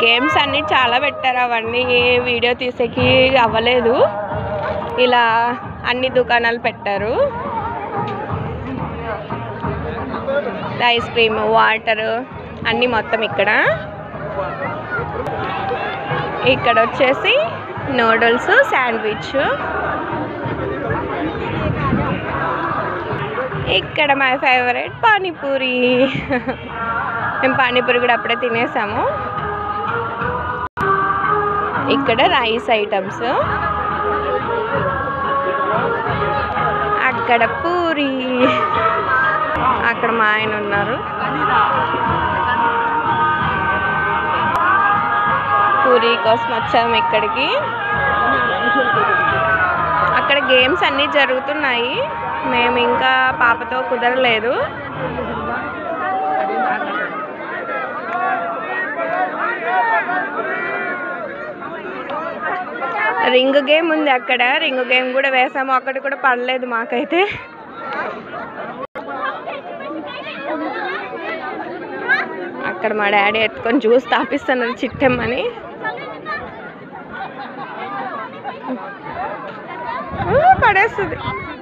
games అన్నీ చాలా పెట్టారు అవన్నీ వీడియో తీసేకి అవ్వలేదు ఇలా అన్ని దుకాణాలు పెట్టారు ఐస్ క్రీమ్ వాటర్ అన్నీ మొత్తం ఇక్కడ ఇక్కడ వచ్చేసి నూడిల్స్ శాండ్విచ్ ఇక్కడ మై ఫేవరెట్ పానీపూరి మేము పానీపూరి కూడా అప్పుడే తినేసాము ఇక్కడ రైస్ ఐటమ్స్ అక్కడ పూరి అక్కడ మా ఆయన ఉన్నారు పూరి కోసం వచ్చాము ఇక్కడికి అక్కడ గేమ్స్ అన్నీ జరుగుతున్నాయి మేము ఇంకా పాపతో కుదరలేదు రింగ్ గేమ్ ఉంది అక్కడ రింగ్ గేమ్ కూడా వేసాము అక్కడ కూడా పడలేదు మాకైతే అక్కడ మా డాడీ ఎత్తుకొని జ్యూస్ తాపిస్తున్నారు చిట్టెమ్మని ఆ, పడేస్తుంది